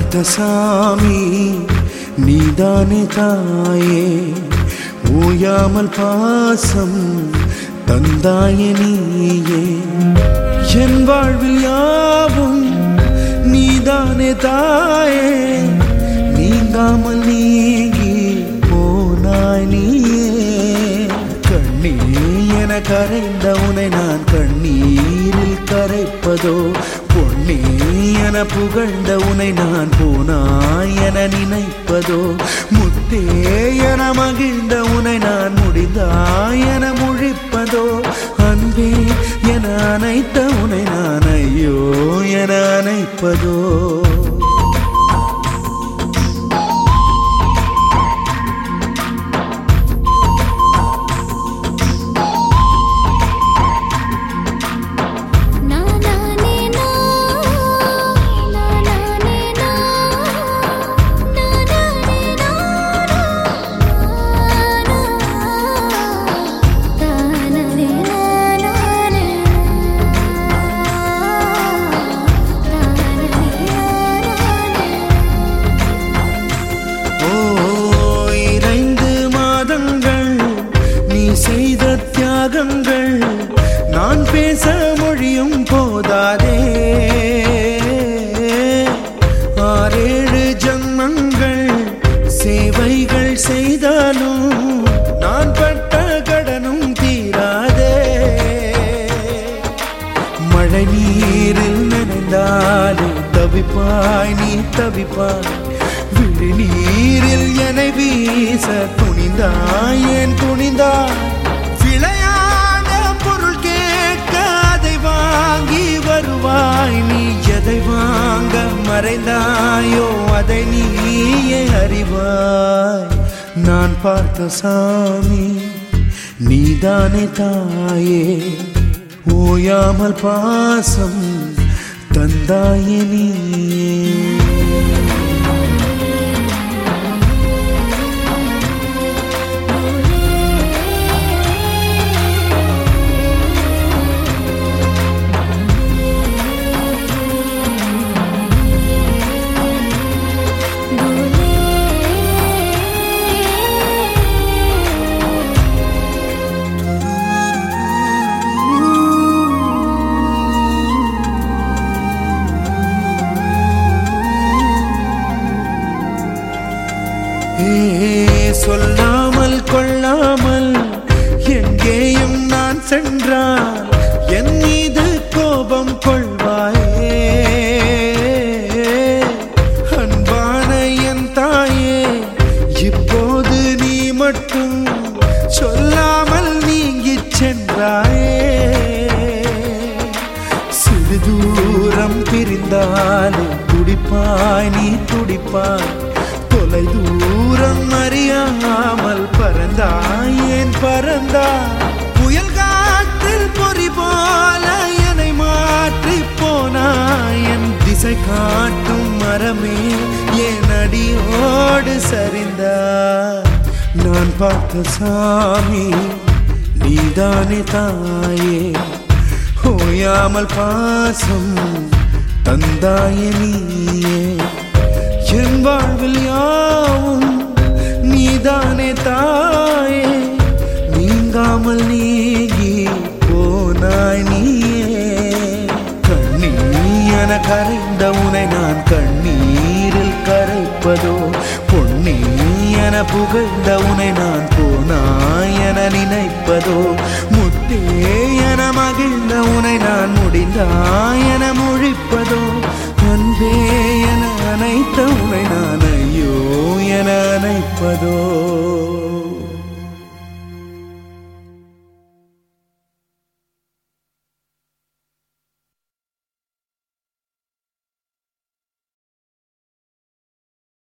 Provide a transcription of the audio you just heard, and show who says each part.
Speaker 1: பார்த்த சாமி நீதானே தாயே ஓயாமல் பாசம் தந்தாயே நீயே என் வாழ்வில் யாவும் நீதானே தாயே நீங்காமல் நீங்கி போனாய் நீயே கண்ணீ என கரைந்த உனை நான் கண்ணீரில் கரைப்பதோ பொன்னே என புகழ்ந்த உனை நான் போனாய் என நினைப்பதோ முத்தே என மகிழ்ந்த உனை நான் முடிந்தாய் என முழிப்பதோ அன்பே என அனைத்த உனை நான் ஐயோ என அணைப்பதோ
Speaker 2: Na na ne na na na ne na na na ne na na na na ne na na ne
Speaker 1: ஓ இறைந்து மாதங்கள் நீ செய்த தியாகங்கள் நான் பேச மொழியும் போதாதே ஆறேழு ஜன்மங்கள் சேவைகள் செய்தாலும் நான் பட்ட கடனும் தீராதே மழை நீரில் நனைந்தாலே தவிப்பாய் நீ தவிப்பாய் விழி நீரில் என வீச துணிந்தாய் ஏன் துணிந்தாய் விளையாட பொருள் கேட்க அதை வாங்கி வருவாய் நீ எதை வாங்க மறைந்தாயோ அதை நீயே அறிவாய் நான் பார்த்த சாமி நீதானே தாயே ஓயாமல் பாசம் தந்தாயே நீயே ஏ, சொல்லாமல் கொள்ளாமல் எங்கேயும் நான் சென்றால் என் மீது கோபம் கொள்வாயே அன்பான என் தாயே இப்போது நீ மட்டும் சொல்லாமல் நீங்கிச் சென்றாயே சிறு தூரம் பிரிந்தாலும் துடிப்பாய் நீ துடிப்பாய் தொலை தூரம் அறியாமல் பறந்தாய் ஏன் பறந்தாய் புயல் காற்றில் பொறி போல என்னை மாற்றி போனாய் என் திசை காட்டும் மரமே என் அடியோடு சரிந்தாய் நான் பார்த்த சாமி நீதானே தாயே ஓயாமல் பாசம் தந்தாய நீயே என் வாழ்வில் யாவும் நீதானே தாயே நீங்காமல் நீங்கி போனாய் நீயே கண்ணீ என கரைந்த உனை நான் கண்ணீரில் கரைப்பதோ பொன்னே என புகழ்ந்த உனை நான் போனாய் என நினைப்பதோ முத்தே என மகிழ்ந்த உனை நான் முடிந்தாய் என முழிப்பதோ அன்பே என அனைத்த உனை நான் ஐயோ என அணைப்பதோ